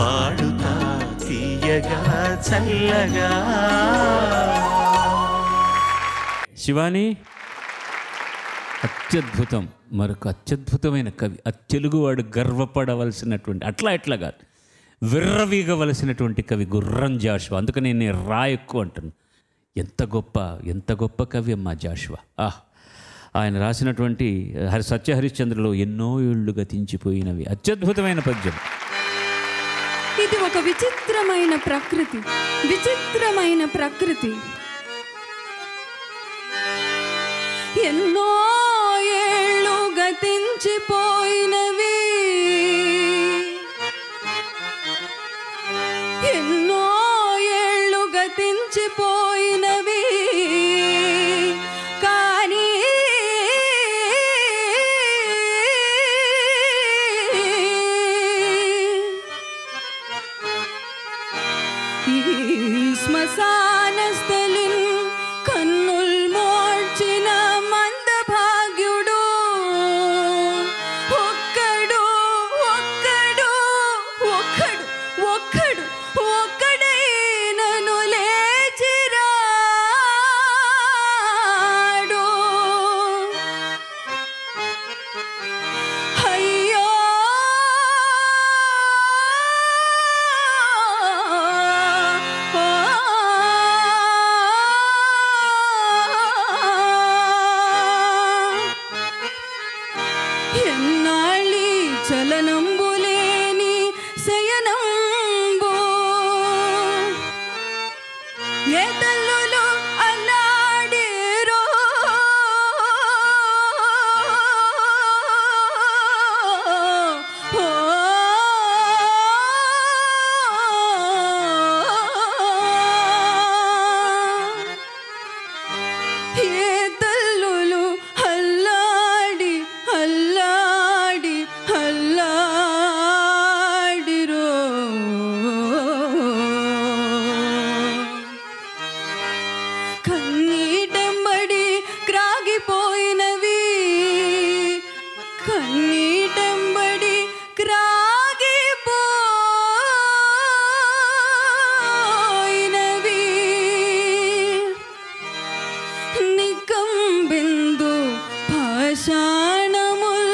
పాడుతా తీయగా చల్లగా శివాని అత్యద్భుతం మరొక అత్యద్భుతమైన కవి ఆ తెలుగువాడు గర్వపడవలసినటువంటి అట్లా ఎట్లా కాదు విర్రవీగవలసినటువంటి కవి గుర్రం జాషువా అందుకని నేను రా ఎక్కువ అంటాను ఎంత గొప్ప ఎంత గొప్ప కవి అమ్మా జాషువా ఆహ్ ఆయన రాసినటువంటి హరి సత్య హరిశ్చంద్రలో ఎన్నో ఏళ్ళు గతించిపోయినవి అత్యద్భుతమైన పద్యం ఇది ఒక విచిత్రమైన ప్రకృతి విచిత్రమైన ప్రకృతి ఎన్నో ఏళ్ళు గతించిపోయినవి ఎన్నో ఏళ్ళు గతించిపోయినవి కానీ ఈ శ్మశానస్థలిన్ కన్నుల్ మోడ్చిన మందభాగ్యుడు ఒక్కడు ఒక్కడు ఒక్కడు ఒక్కడు ఒక్కడైనను లేచిరాడు అయ్యో ఎన్నాళ్ళి చలనంబులేని శయనంబు ఏ తల్లులు అల్లాడిరో ఏ తల్లులు అల్లాడి అల్లాడి అల్లాడిరో కన్నీటంబడి క్రాగిపోయినవి కన్నీటంబడి క్రాగిపోయినవి నికంబిందు పాషాణముల్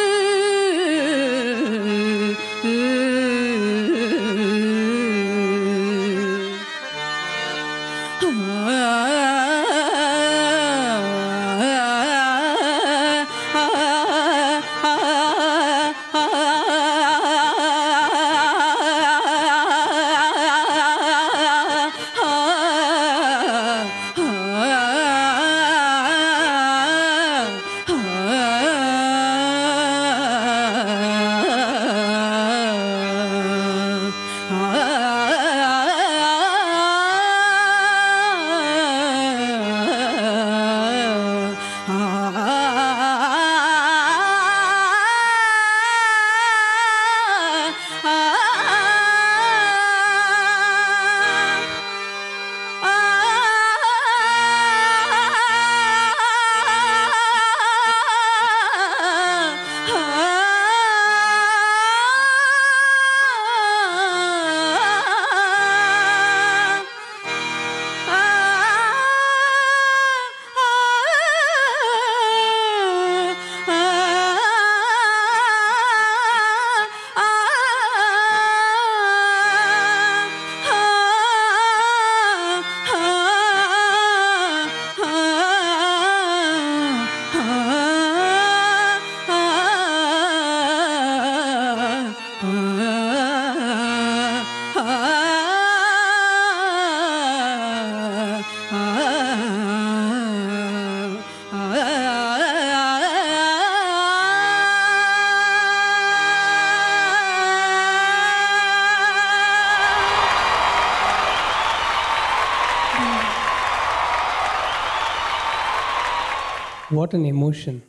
What an emotion.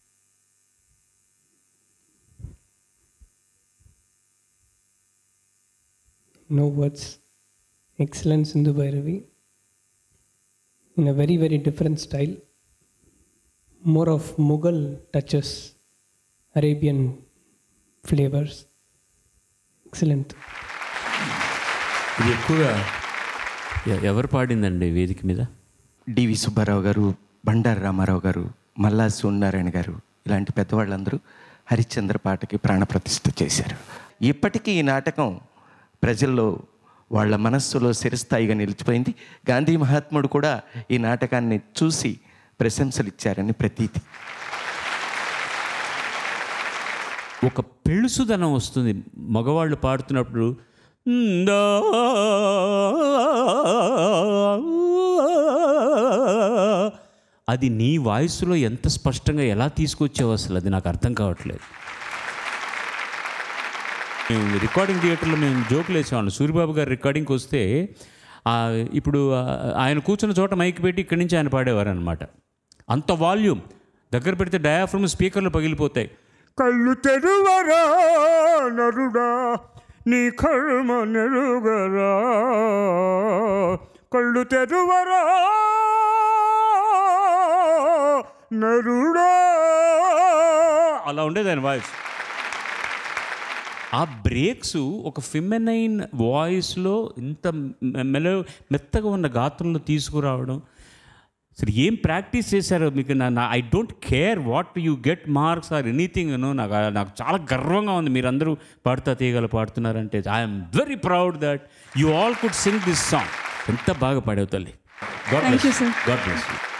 No words. Excellent Sindhu Bhairavi. In a very, very different style. More of Mughal touches, Arabian flavors. Excellent. ఇది ఎక్కువగా ఎ- ఎవరు పాడిందండి వేదిక మీద డివి సుబ్బారావు గారు బండారు రామారావు గారు మల్లా సూర్యనారాయణ గారు ఇలాంటి పెద్దవాళ్ళందరూ హరిశ్చంద్ర పాటకి ప్రాణప్రతిష్ఠ చేశారు ఇప్పటికీ ఈ నాటకం ప్రజల్లో వాళ్ళ మనస్సులో చిరస్థాయిగా నిలిచిపోయింది గాంధీ మహాత్ముడు కూడా ఈ నాటకాన్ని చూసి ప్రశంసలు ఇచ్చారని ప్రతీతి ఒక పెళుసుదనం వస్తుంది మగవాళ్ళు పాడుతున్నప్పుడు "దా" అది నీ వాయిస్లో ఎంత స్పష్టంగా ఎలా తీసుకొచ్చావు అసలు అది నాకు అర్థం కావట్లేదు మేము రికార్డింగ్ థియేటర్లో మేము జోకులు వేసేవాళ్ళం సూర్యబాబు గారు రికార్డింగ్కి వస్తే ఆ, ఇప్పుడు ఆ, ఆయన కూర్చున్న చోట మైక్ పెట్టి ఇక్కడి నుంచి ఆయన పాడేవారు అనమాట అంత వాల్యూమ్ దగ్గర పెడితే డయాఫ్రమ్ స్పీకర్లు పగిలిపోతాయి కళ్ళు తెరువరా నరుడా నీ కర్మ నెరుగరా కళ్ళు తెరువరా నరుడా అలా ఉండేది ఆయన వాయిస్ ఆ బ్రేక్స్ ఒక ఫిమెనైన్ వాయిస్లో ఇంత మె- మెల మెత్తగా ఉన్న గాత్రంలో తీసుకురావడం అసలు ఏం ప్రాక్టీస్ చేశారో మీకు నా I don't care what you get marks or anything no నాకు నాకు చాలా గర్వంగా ఉంది మీరందరూ పాడుతా తీయగల పాడుతున్నారంటే I'm very proud that you all could sing this song ఎంత బాగా పాడేవు తల్లి god Thank you, sir. God bless you